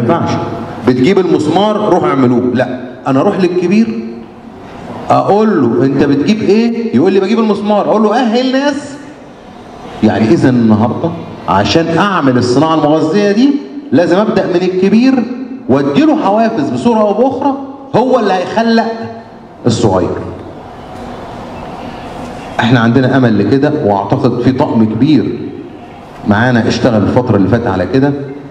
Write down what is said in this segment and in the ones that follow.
ينفعش بتجيب المسمار روح اعملوه لا انا اروح للكبير اقول له انت بتجيب ايه يقول لي بجيب المسمار اقول له اهل ناس يعني اذا النهارده عشان اعمل الصناعه المغذيه دي لازم ابدا من الكبير واديله حوافز بصوره او باخرى هو اللي هيخلق الصغير احنا عندنا امل لكده واعتقد في طقم كبير معانا اشتغل الفتره اللي فاتت على كده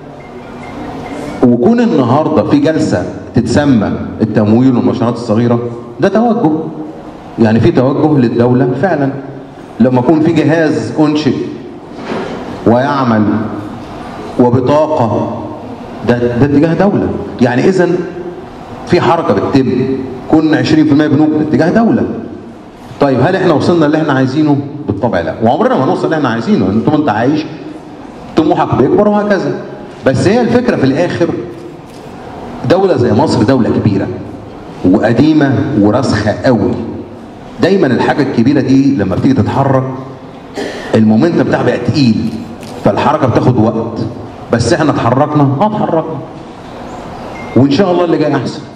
وكون النهارده في جلسه تتسمى التمويل والمشروعات الصغيره ده توجه يعني في توجه للدوله فعلا لما يكون في جهاز انشئ ويعمل وبطاقه ده ده اتجاه دوله يعني اذا في حركه بتتم كنا 20% بنوك ده اتجاه دوله طيب هل احنا وصلنا اللي احنا عايزينه؟ بالطبع لا وعمرنا ما هنوصل اللي احنا عايزينه انت انت عايش طموحك بيكبر وهكذا بس هي الفكره في الاخر دوله زي مصر دوله كبيره وقديمه وراسخه قوي دايما الحاجه الكبيره دي لما بتيجي تتحرك المومنتم بتاعها بقى تقيل فالحركه بتاخد وقت بس احنا اتحركنا اه اتحركنا وان شاء الله اللي جاي احسن